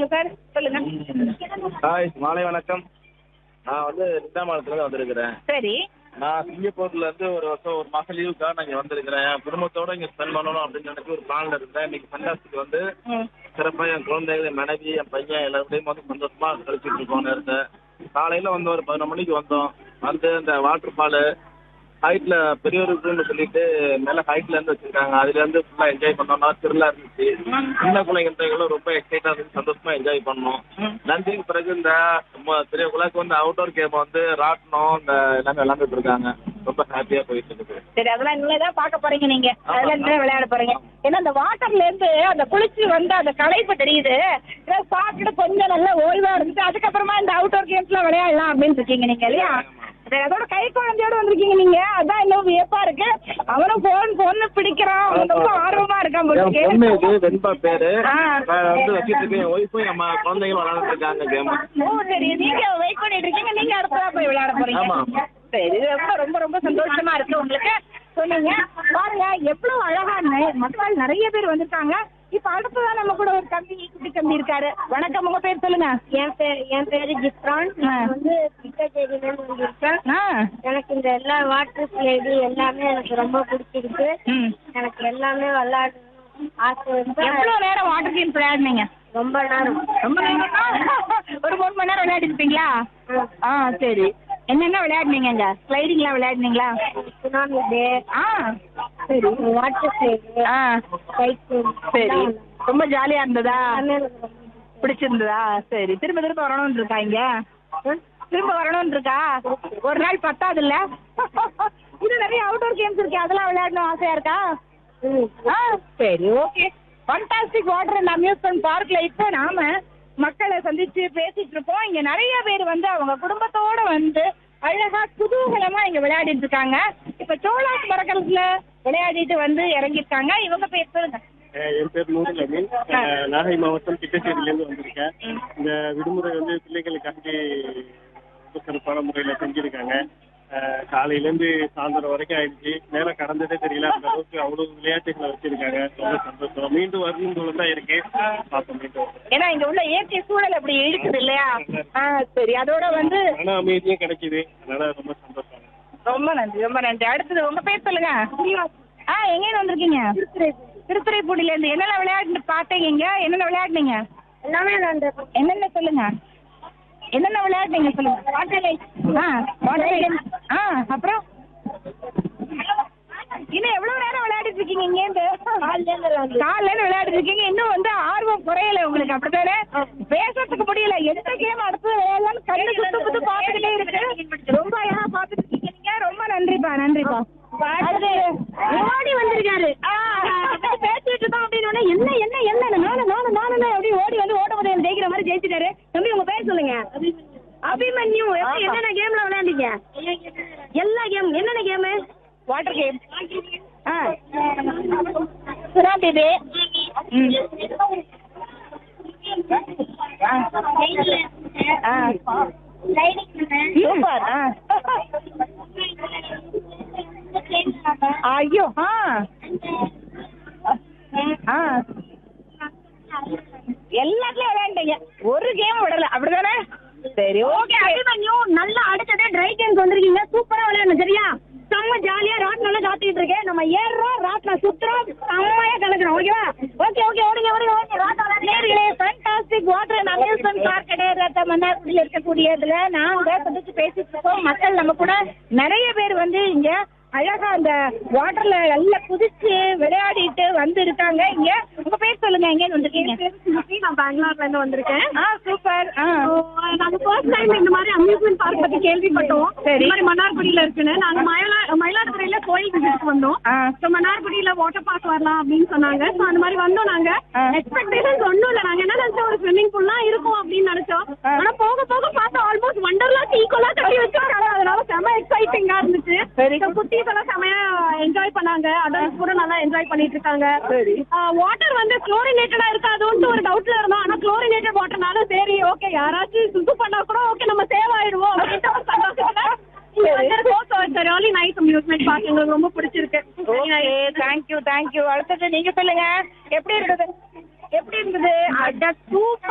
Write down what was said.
இருக்காங்க சார் சொல்லுங்க ஹாய் மாலை வணக்கம் நான் வந்து நிந்தாமலத்துலேருந்து வந்திருக்கிறேன் சரி நான் சிங்கப்பூர்ல இருந்து ஒரு வருஷம் ஒரு மாசம் லீவுக்காக நான் இங்க வந்திருக்கிறேன் என் குடும்பத்தோட இங்க ஸ்பெண்ட் பண்ணணும் அப்படின்னு நினைச்சு ஒரு பிளான்ல இருந்தேன் இன்னைக்கு ஃபண்டாஸ்டிக் வந்து ம் சிறப்பா என் குழந்தைகள் என் மனைவி என் பையன் எல்லாருடையும் வந்து சந்தோஷமா கழிச்சிட்டு இருக்கோம் நேரத்தை காலையில வந்து ஒரு பதினொரு மணிக்கு வந்தோம் வந்து இந்த வாட்டர் ஃபாலு ஹைட்ல பெரியவருக்குன்னு சொல்லிட்டு மேல ஹைட்ல இருந்து வச்சிருக்காங்க அதுல இருந்து ஃபுல்லா என்ஜாய் பண்ணோம்னா திருவிழா இருந்துச்சு சின்ன பிள்ளைங்களும் ரொம்ப எக்ஸைட்டா இருந்து சந்தோஷமா என்ஜாய் பண்ணோம் நன்றிக்கு பிறகு இந்த ம- பெரிய உலகம் வந்து அவுட்டோர் கேம் வந்து ராட்டினம் இந்த எல்லாமே விளாண்டுட்டு இருக்காங்க ரொம்ப ஹாப்பியா போயிட்டு இருக்குது சரி அதெல்லாம் நீங்களே தான் பார்க்க போறீங்க நீங்க அதெல்லாம் நீங்களே விளையாட போறீங்க ஏன்னா அந்த வாட்டர்ல இருந்து அந்த குளிச்சு வந்து அந்த களைப்பு தெரியுது இதை சாப்பிட்டு கொஞ்சம் நல்லா ஓய்வா இருந்துட்டு அதுக்கப்புறமா இந்த அவுட்டோர் கேம்ஸ்லாம் விளையாடலாம் அப்படின்னு இருக்கீங்க நீங்க இல்லையா சரி, அதோட கை குழந்தையோட வந்திருக்கீங்க நீங்க அதான் இன்னும் வியப்பா இருக்கு அவனும் போன் பொண்ணு பிடிக்கிறான் அவன் ரொம்ப ஆர்வமா இருக்கான் போல என் இருக்கு. பொண்ணு இது வெண்பா பேரு ஆ. நான் வந்து வச்சிட்டு இருக்கேன் என் ஒய்ஃபும் நம்ம குழந்தைங்களும் விளையாண்டுட்டு இருக்காங்க கேம் ஓ சரி நீங்க வெயிட் பண்ணிட்டு இருக்கீங்க நீங்க அடுத்ததா போய் விளையாட போறீங்க ஆமா. சரி இது ரொம்ப ரொம்ப ரொம்ப சந்தோஷமா இருக்கு உங்களுக்கு சொன்னீங்க பாருங்க எவ்வளவு அழகா நெ- மக்கள் நிறைய பேர் வந்திருக்காங்க இப்ப அடுத்ததா நம்ம கூட ஒரு தம்பி குட்டி தம்பி இருக்காரு வணக்கம் உங்க பேர் சொல்லுங்க என் பேர் என் பேரு ஜிப்ரான் நான் வந்து பிட்டச்சேரியிலேருந்து வந்திருக்கேன் ஆ. எனக்கு இந்த எல்லா வாட்டர் ஸ்லைடு எல்லாமே எனக்கு ரொம்ப பிடிச்சிருக்கு ம். எனக்கு எல்லாமே விளையாடணும் ஆசை இருக்கு எவ்வளவு நேரம் வாட்டர் கேம்ஸ் விளையாடுனீங்க ரொம்ப நேரம் ரொம்ப நேரம் ஒரு மூணு மணி நேரம் விளையாடிருப்பீங்களா ஆ சரி என்னென்ன விளையாடுனீங்க ஸ்லைடிங்லாம் விளையாடுனீங்களா சுனாமி டே ஆ சரி வாட்டர் ஸ்லைடு ஆ சைக்கிள் சரி ரொம்ப ஜாலியா இருந்ததா எல்லாமே எனக்கு ரொம்ப பிடிச்சிருந்ததா சரி திரும்ப திரும்ப வரணும்னு இருக்கா இங்க திரும்ப வரணும்னு இருக்கா ஒரு நாள் பத்தாது இல்ல இது நிறைய அவுட்டோர் கேம்ஸ் இருக்கு அதெல்லாம் விளையாடணும் ஆசையா இருக்கா ஆ சரி okay fantastic water and amusement பார்க்ல இப்போ நாம மக்களை சந்திச்சு பேசிட்டு இருக்கோம் இங்க நிறைய பேர் வந்து அவங்க குடும்பத்தோட வந்து அழகா குதூகலமா இங்க விளையாடிட்டு இருக்காங்க இப்ப சோலாஸ் மரக்கலத்துல விளையாடிட்டு வந்து இறங்கிருக்காங்க இவங்க பேர் சொல்லுங்க அஹ் என் பேர் நூருல் அமீன் அஹ் நாகை மாவட்டம் திட்டச்சேரியிலேருந்து வந்திருக்கேன் இந்த விடுமுறை வந்து பிள்ளைகளுக்காண்டி ரொம்ப சிறப்பான முறையில் செஞ்சுருக்காங்க அஹ் காலையிலேருந்து சாயந்தரம் வரைக்கும் ஆயிடுச்சு நேரம் கடந்ததே தெரியல அந்த அளவுக்கு அவ்வளோ விளையாட்டுகளை வச்சிருக்காங்க ரொம்ப சந்தோஷம் மீண்டும் வரணும் போல தான் இருக்கு பார்ப்போம் மீண்டும் வரணும். ஏன்னா இங்க உள்ள இயற்கை சூழல் அப்படி இருக்குது இல்லையா ஆ சரி அதோட வந்து மன அமைதியும் கிடைக்குது அதனால ரொம்ப சந்தோஷம் ரொம்ப நன்றி ரொம்ப நன்றி அடுத்தது உங்க பேர் சொல்லுங்க ஆ எங்க வந்திருக்கீங்க திருத்துறைப்பூடில இருந்து என்னென்ன விளையாட்டு பார்த்தீங்க இங்க என்னென்ன விளையாடுனீங்க எல்லாமே விளையாண்டு என்னென்ன சொல்லுங்க என்னென்ன விளையாடுனீங்க சொல்லுங்க வாட்டர் ஆ வாட்டர் ஆ அப்புறம் இன்னும் எவ்வளவு நேரம் விளையாடிட்டு இருக்கீங்க இங்க இருந்து காலையில இருந்து விளையாடிட்டு இருக்கீங்க இன்னும் வந்து ஆர்வம் குறையல உங்களுக்கு அப்படித்தானே பேசுறதுக்கு முடியல எந்த கேம் அடுத்து விளையாடலாம்னு கண்ணு குத்து குத்து பாத்துக்கிட்டே இருக்கு ரொம்ப அழகா பாத்துட்டு இருக்கீங்க நீங்க ரொம்ப நன்றிப்பா நன்றிப்பா அடுத்து ஓடி வந்திருக்காரு ஆ, அப்படியே பேசிட்டு இருக்கோம் அப்படின்னு உடனே, என்ன என்ன என்ன நானும் நானும் நானும் அப்படி ஓடி வந்து ஓட்ட முதல் ஜெயிக்கிற மாதிரி ஜெயிச்சிட்டாரு தம்பி உங்க பேர் சொல்லுங்க அபிமன்யு எப்படி என்னென்ன கேம்ல விளையாண்டீங்க எல்லா கேம் என்னென்ன கேம் வாட்டர் கேம் ஆ சுனாமி டே ம் ஆ ஆ சூப்பர் ஆ ஐயோ ஆ ஆ எல்லாத்துலயும் விளையாண்டீங்க ஒரு கேம் விடல அப்படிதானே சரி ஓகே அபிமன்யு நல்லா அடுத்ததே ட்ரை கேம்ஸ் வந்திருக்கீங்க சூப்பரா விளையாடணும் சரியா செம்ம ஜாலியா ராட் நல்லா காத்திட்டு இருக்கேன் நம்ம ஏறுறோம் ராட்ல சுத்துறோம் செம்மையா கலக்குறோம் ஓகேவா ஓகே ஓகே ஓடுங்க ஓடுங்க ஓடுங்க ராட் நேர்களே fantastic water and amusement park கிடையாது மன்னார்குடியில் இருக்கக்கூடியதுல நாங்க சந்திச்சு பேசிட்டு இருக்கோம் மக்கள் நம்ம கூட நிறைய பேர் வந்து இங்க அழகா அந்த வாட்டர்ல நல்லா குதிச்சு விளையாடிட்டு வந்து இருக்காங்க இங்க உங்க பேர் சொல்லுங்க எங்க வந்திருக்கீங்க நான் பெங்களூர்ல இருந்து வந்திருக்கேன் ஆ சூப்பர் ஆ நாங்க ஃபர்ஸ்ட் டைம் இந்த மாதிரி அம்யூஸ்மெண்ட் பார்க் பத்தி கேள்விப்பட்டோம் சரி. இந்த மாதிரி மன்னார்குடியில இருக்குன்னு நாங்க மயிலா மயிலாடுதுறையில கோயில் விசிட் வந்தோம் ஆ ஸோ மன்னார்குடியில வாட்டர் பார்க் வரலாம் அப்படின்னு சொன்னாங்க ஸோ அந்த மாதிரி வந்தோம் நாங்க ஆ. எக்ஸ்பெக்டேஷன்ஸ் ஒன்றும் இல்லை நாங்க என்ன நினைச்சோம் ஒரு ஸ்விம்மிங் பூல்லாம் இருக்கும் அப்படின்னு நினைச்சோம் ஆ. ஆனா போக போக பார்த்தா ஆல்மோஸ்ட் வண்டர்லாக்கு ஈக்குவலா கட்டி வச்சிருக்காங்க அதனால செம எக்ஸைட்டிங்கா இருந்துச்சு சரி. So, குட்டீஸ் எல்லாம் செமையா என்ஜாய் பண்ணாங்க அடல்ட்ஸ் கூட நல்லா என்ஜாய் பண்ணிட்டு இருக்காங்க சரி. வாட்டர் வந்து குளோரினேட்டடா இருக்காதுன்ட்டு ஒரு டவுட்ல இருந்தோம் ஆனா குளோரினேட்டட் வாட்டர்னால சரி ஓகே யாராச்சும் சுத்து பண்ணா கூட ஓகே நம்ம சேவ் ஆயிடுவோம் அப்படின்ற ஒரு சந்தோஷத்துல இங்க வந்திருக்கோம் so it's really nice amusement park எங்களுக்கு ரொம்ப பிடிச்சிருக்கு ஓகே தேங்க்யூ தேங்க்யூ அடுத்தது நீங்க சொல்லுங்க எப்படி இருந்தது எப்படி இருந்தது அட சூப்பர்